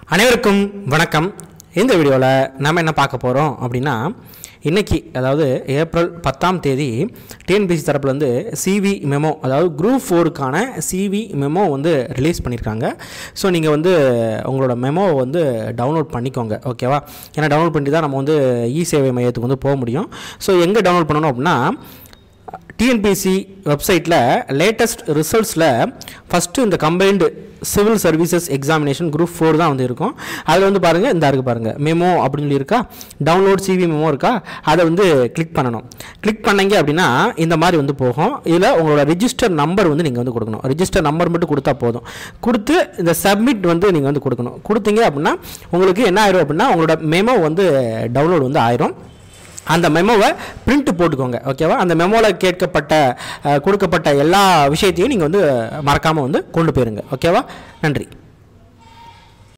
அனைவருக்கும் வணக்கம் இந்த வீடியோவில் நம்ம என்ன பார்க்க போகிறோம் அப்படின்னா இன்னைக்கு அதாவது ஏப்ரல் பத்தாம் தேதி டிஎன்பிசி தரப்புல வந்து சிவி மெமோ அதாவது குரூப் ஃபோருக்கான சிவி மெமோ வந்து ரிலீஸ் பண்ணியிருக்காங்க ஸோ நீங்கள் வந்து உங்களோட மெமோவை வந்து டவுன்லோட் பண்ணிக்கோங்க ஓகேவா ஏன்னா டவுன்லோட் பண்ணி தான் நம்ம வந்து இ சேவை மையத்துக்கு வந்து போக முடியும் ஸோ எங்கே டவுன்லோட் பண்ணணும் அப்படின்னா டிஎன்பிசி வெப்சைட்டில் லேட்டஸ்ட் ரிசல்ட்ஸில் ஃபஸ்ட்டு இந்த combined civil services examination group four தான் வந்து இருக்கும் அதில் வந்து பாருங்கள் இந்த இருக்குது பாருங்கள் மெமோ அப்படின்னு சொல்லி இருக்கா டவுன்லோட் சிவி மெமோ இருக்கா அதை வந்து கிளிக் பண்ணணும் கிளிக் பண்ணீங்க அப்படின்னா இந்த மாதிரி வந்து போகும் இதில் உங்களோட ரிஜிஸ்டர் நம்பர் வந்து நீங்கள் வந்து கொடுக்கணும் ரிஜிஸ்டர் நம்பர் மட்டும் கொடுத்தா போதும் கொடுத்து இந்த சப்மிட் வந்து நீங்கள் வந்து கொடுக்கணும் கொடுத்தீங்க அப்படின்னா உங்களுக்கு என்ன ஆயிரும் அப்படின்னா உங்களோட மெமோ வந்து டவுன்லோட் வந்து ஆயிரும் அந்த மெமோவை பிரிண்ட் போட்டுக்கோங்க ஓகேவா அந்த மெமோவில் கேட்கப்பட்ட அஹ், கொடுக்கப்பட்ட எல்லா விஷயத்தையும் நீங்கள் வந்து மறக்காமல் வந்து கொண்டு போயிருங்க ஓகேவா நன்றி